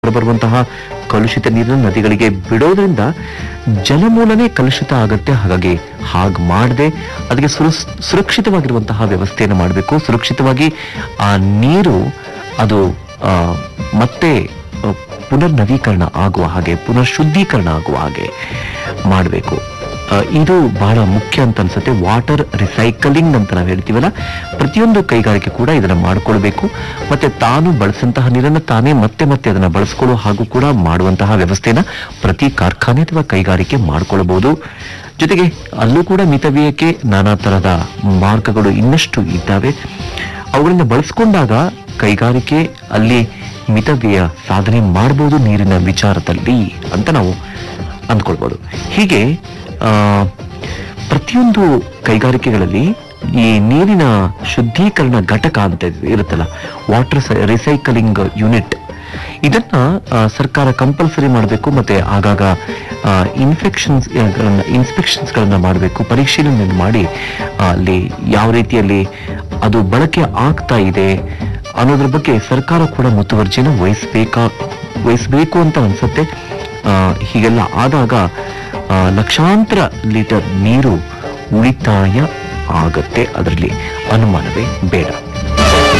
ಹೊರಬರುವಂತಹ ಕಲುಷಿತ ನೀರನ್ನು ನದಿಗಳಿಗೆ ಬಿಡೋದ್ರಿಂದ ಜಲಮೂಲನೇ ಕಲುಷಿತ ಆಗತ್ತೆ ಹಾಗಾಗಿ ಹಾಗೆ ಮಾಡದೆ ಅದಕ್ಕೆ ಸುರಸ್- ಸುರಕ್ಷಿತವಾಗಿರುವಂತಹ ವ್ಯವಸ್ಥೆಯನ್ನು ಮಾಡಬೇಕು ಸುರಕ್ಷಿತವಾಗಿ ಆ ನೀರು ಅದು ಆ, ಮತ್ತೆ ಆ, ಪುನರ್ ನವೀಕರಣ ಆಗುವ ಹಾಗೆ ಪುನರ್ ಶುದ್ಧೀಕರಣ ಆಗುವ ಹಾಗೆ ಮಾಡಬೇಕು ಇದು ಬಹಳ ಮುಖ್ಯ ಅಂತ ಅನ್ಸುತ್ತೆ ವಾಟರ್ ರಿಸೈಕಲಿಂಗ್ ಅಂತ ನಾವು ಹೇಳ್ತೀವಲ್ಲ ಪ್ರತಿಯೊಂದು ಕೈಗಾರಿಕೆ ಕೂಡ ಇದನ್ನ ಮಾಡ್ಕೊಳ್ಬೇಕು ಮತ್ತೆ ತಾನು ಬಳಸಂತಹ ನೀರನ್ನು ತಾನೇ ಮತ್ತೆ ಮತ್ತೆ ಅದನ್ನ ಬಳಸ್ಕೊಳ್ಳೋ ಹಾಗೂ ಕೂಡ ಮಾಡುವಂತಹ ವ್ಯವಸ್ಥೆನ ಪ್ರತಿ ಕಾರ್ಖಾನೆ ಅಥವಾ ಕೈಗಾರಿಕೆ ಮಾಡ್ಕೊಳ್ಬಹುದು ಜೊತೆಗೆ ಅಲ್ಲೂ ಕೂಡ ಮಿತವ್ಯಯಕ್ಕೆ ನಾನಾ ತರಹದ ಮಾರ್ಗಗಳು ಇನ್ನಷ್ಟು ಇದ್ದಾವೆ ಅವುಗಳನ್ನ ಬಳಸ್ಕೊಂಡಾಗ ಕೈಗಾರಿಕೆ ಅಲ್ಲಿ ಮಿತವ್ಯಯ ಸಾಧನೆ ಮಾಡಬಹುದು ನೀರಿನ ವಿಚಾರದಲ್ಲಿ ಅಂತ ನಾವು ಅಂದ್ಕೊಳ್ಬೋದು ಹೀಗೆ ಆ, ಪ್ರತಿಯೊಂದು ಕೈಗಾರಿಕೆಗಳಲ್ಲಿ ಈ ನೀರಿನ ಶುದ್ಧೀಕರಣ ಘಟಕ ಅಂತ ಇರುತ್ತಲ್ಲ ವಾಟರ್ ರಿಸೈಕಲಿಂಗ್ ಯೂನಿಟ್ ಇದನ್ನ ಆ, ಸರ್ಕಾರ ಕಂಪಲ್ಸರಿ ಮಾಡಬೇಕು ಮತ್ತೆ ಆಗಾಗ ಇನ್ಫೆಕ್ಷನ್ಸ್ ಇನ್ಸ್ಪೆಕ್ಷನ್ಸ್ ಗಳನ್ನ ಮಾಡಬೇಕು ಪರಿಶೀಲನೆ ಮಾಡಿ ಆ, ಅಲ್ಲಿ ಯಾವ ರೀತಿಯಲ್ಲಿ ಅದು ಬಳಕೆ ಆಗ್ತಾ ಇದೆ ಅನ್ನೋದ್ರ ಬಗ್ಗೆ ಸರ್ಕಾರ ಕೂಡ ಮುತುವರ್ಜಿನ ವಹಿಸ್ಬೇಕಾ ವಹಿಸ್ಬೇಕು ಅಂತ ಅನ್ಸುತ್ತೆ ಆ, ಹೀಗೆಲ್ಲ ಆದಾಗ ಆ, ಲಕ್ಷಾಂತರ ಲೀಟರ್ ನೀರು ಉಳಿತಾಯ ಆಗತ್ತೆ ಅದರಲ್ಲಿ ಅನುಮಾನವೇ ಬೇಡ